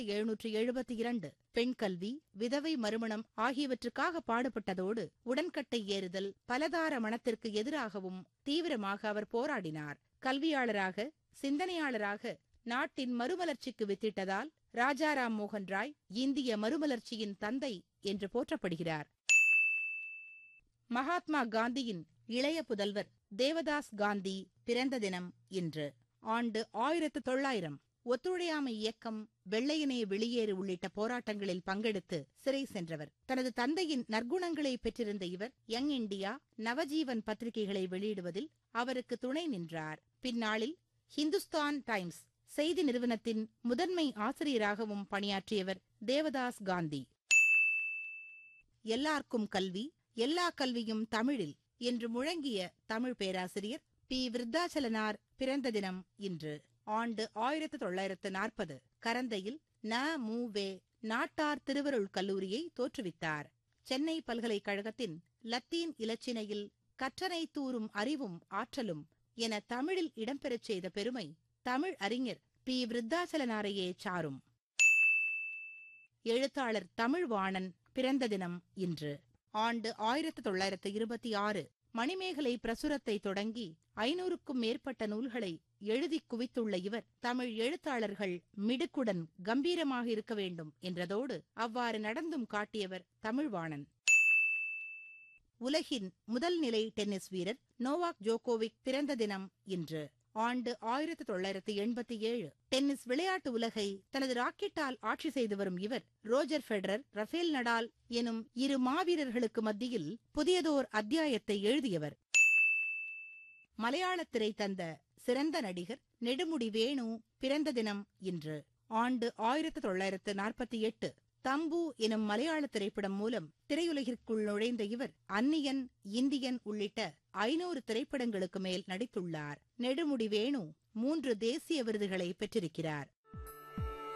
ஆயிரத்தி எழுநூற்று எழுபத்தி இரண்டு பெண் கல்வி விதவை மறுமணம் ஆகியவற்றுக்காக பாடுபட்டதோடு உடன்கட்டை ஏறுதல் பலதார மணத்திற்கு எதிராகவும் தீவிரமாக அவர் போராடினார் கல்வியாளராக சிந்தனையாளராக நாட்டின் மறுமலர்ச்சிக்கு வித்திட்டதால் ராஜாராம் மோகன் ராய் இந்திய மறுமலர்ச்சியின் தந்தை என்று போற்றப்படுகிறார் மகாத்மா காந்தியின் இளைய புதல்வர் தேவதாஸ் காந்தி பிறந்த தினம் இன்று ஆண்டு ஆயிரத்து தொள்ளாயிரம் ஒத்துழையாமை இயக்கம் வெள்ளையனே வெளியேறு உள்ளிட்ட போராட்டங்களில் பங்கெடுத்து சிறை சென்றவர் தனது தந்தையின் நற்குணங்களை பெற்றிருந்த இவர் யங் இந்தியா நவஜீவன் பத்திரிகைகளை வெளியிடுவதில் அவருக்கு துணை நின்றார் பின்னாளில் ஹிந்துஸ்தான் டைம்ஸ் செய்தி நிறுவனத்தின் முதன்மை ஆசிரியராகவும் பணியாற்றியவர் தேவதாஸ் காந்தி எல்லார்க்கும் கல்வி எல்லா கல்வியும் தமிழில் என்று முழங்கிய தமிழ் பேராசிரியர் பி விருத்தாச்சலனார் பிறந்த தினம் இன்று ஆண்டு ஆயிரத்து தொள்ளாயிரத்து நாற்பது கரந்தையில் ந மு வே நாட்டார் திருவருள் கல்லூரியை தோற்றுவித்தார் சென்னை பல்கலைக்கழகத்தின் லத்தீன் இலச்சினையில் கற்றனை தூறும் அறிவும் ஆற்றலும் என தமிழில் இடம்பெறச் செய்த பெருமை தமிழ் அறிஞர் பி விருத்தாச்சலனாரையே சாரும் எழுத்தாளர் தமிழ்வாணன் பிறந்த தினம் இன்று ஆண்டு ஆயிரத்து தொள்ளாயிரத்து இருபத்தி ஆறு மணிமேகலை பிரசுரத்தை தொடங்கி ஐநூறுக்கும் மேற்பட்ட நூல்களை எழுதி குவித்துள்ள இவர் தமிழ் எழுத்தாளர்கள் மிடுக்குடன் கம்பீரமாக இருக்க வேண்டும் என்றதோடு அவ்வாறு நடந்தும் காட்டியவர் தமிழ்வாணன் உலகின் முதல் நிலை டென்னிஸ் வீரர் நோவாக் ஜோகோவிக் பிறந்த தினம் இன்று ஆண்டு ஆயிரத்து தொள்ளாயிரத்து எண்பத்தி ஏழு டென்னிஸ் விளையாட்டு உலகை தனது ராக்கெட்டால் ஆட்சி செய்து வரும் இவர் ரோஜர் ஃபெடரர் ரஃபேல் நடால் எனும் இரு மாவீரர்களுக்கு மத்தியில் புதியதோர் அத்தியாயத்தை எழுதியவர் மலையாளத் திரை தந்த சிறந்த நடிகர் நெடுமுடி வேணு பிறந்த தினம் இன்று ஆண்டு ஆயிரத்து தொள்ளாயிரத்து நாற்பத்தி எட்டு தம்பு எனும் மலையாள திரைப்படம் மூலம் திரையுலகிற்குள் நுழைந்த இவர் அந்நியன் இந்தியன் உள்ளிட்ட ஐநூறு திரைப்படங்களுக்கு மேல் நடித்துள்ளார் நெடுமுடி வேணு மூன்று தேசிய விருதுகளை பெற்றிருக்கிறார்